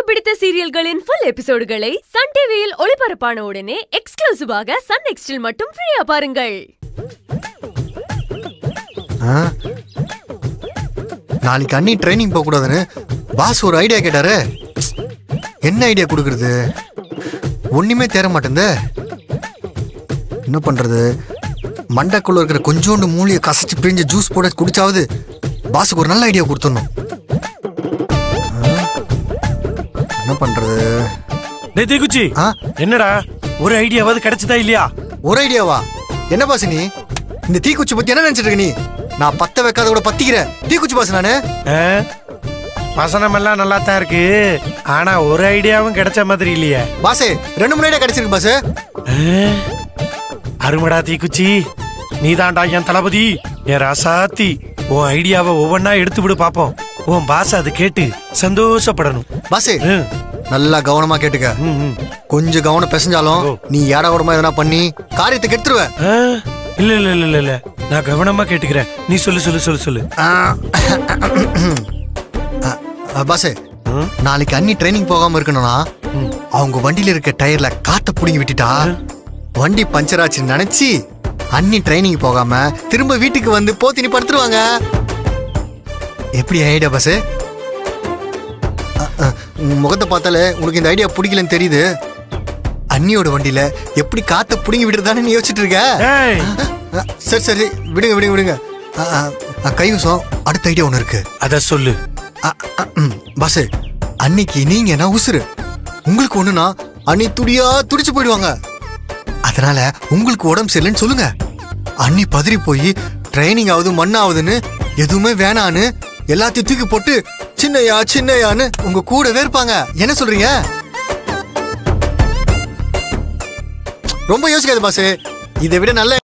பிடித்த சீரியல்களின் full எபிசோடுகளை Sun டிவியில் ஒளிபரப்பான உடனே எக்ஸ்க்ளூசிவாக சன் நெக்ஸ்டில் மட்டும் ஃப்ரீயா பாருங்கள் ஆ? நாளைக்கு அண்ணி ட்ரைனிங் போக கூடாதுன்னு பாஸ் ஒரு ஐடியா கேட்டாரு என்ன ஐடியா கொடுக்கறது ஒண்ணுமே தேர மாட்டேங்குதே என்ன பண்றது மண்டைக்குள்ள இருக்கிற கொஞ்சோண்டு மூலியை கசச்சு பிரிஞ்சு ஜூஸ் போட குடிச்சாவது பாஸுக்கு ஒரு நல்ல ஐடியா கொடுத்துடணும் ஆ? என்ன பண்றது டேய் தீக்குச்சி ஆ? என்னடா ஒரு ஐடியாவாவது கிடைச்சதா இல்லையா ஒரு ஐடியாவா என்ன பாஸ் நீ இந்த தீக்குச்சி பத்தி என்ன நினைச்சிட்டு இருக்க நீ நான் பத்த வைக்காத கூட பத்திக்கிற தீக்குச்சி பாஸ் நானு ஆ? வசனம் எல்லாம் நல்லா தான் இருக்கு ஆனா ஒரு ஐடியாவும் கிடைச்ச மாதிரி இல்லையே பாசே ரெண்டு மூணு ஐடியா கிடைச்சிருக்கு பாஸ் ஆ? அருமடா தீக்குச்சி நீதான்டா என் தளபதி என் ராசாத்தி உன் ஐடியாவை ஒவ்வொன்னா எடுத்து விடு பாப்போம் உன் பாஸ் அது கேட்டு சந்தோஷப்படணும் பாசே ம், நல்லா கவனமா கேட்டுக்க ம், ம். கொஞ்சம் கவனம் பிசைஞ்சாலும் ஓ. நீ ஏட கூடமா எதனா பண்ணி காரியத்தை கெடுத்துருவ ஆ? இல்ல இல்ல இல்ல இல்ல, இல்ல நான் கவனமா கேட்டுக்கிறேன் நீ சொல்லு சொல்லு சொல்லு சொல்லு ஆ, ஆ, பாசே ம்? நாளைக்கு அண்ணி ட்ரைனிங் போகாம இருக்கணும்னா ம். அவங்க வண்டியில இருக்க டயர்ல காத்த புடுங்கி விட்டுட்டா வண்டி பஞ்சர் ஆச்சுன்னு நினைச்சு அண்ணி ட்ரைனிங் போகாம திரும்ப வீட்டுக்கு வந்து போத்தினி படுத்துருவாங்க எப்படி ஐடியா பாசே உன் முகத்தை பார்த்தாலே உனக்கு இந்த ஐடியா பிடிக்கலன்னு தெரியுது அண்ணியோட வண்டியில எப்படி காத்த புடுங்கி விடுறதான்னு நீ யோசிச்சுட்டு இருக்க ஏய் ஆ, சரி சரி விடுங்க விடுங்க விடுங்க ஆ, ஆ, ஆ, கைவசம் அடுத்த ஐடியா ஒன்று இருக்கு அத சொல்லு ஆ, ஆ, ம், பாஸ் அன்னைக்கு நீங்க என்ன உசுரு உங்களுக்கு ஒண்ணுனா அன்னி துடியா துடிச்சு போயிடுவாங்க அதனால உங்களுக்கு உடம்பு சரியில்லைன்னு சொல்லுங்க அன்னி பதறி போய் ட்ரைனிங் ஆகுது மண்ணாகுதுன்னு எதுவுமே வேணான்னு எல்லாத்தையும் தூக்கி போட்டு சின்னையா சின்னையான்னு உங்க கூடவே இருப்பாங்க என்ன சொல்றீங்க ரொம்ப யோசிக்காது பாஸ் இதை விட நல்ல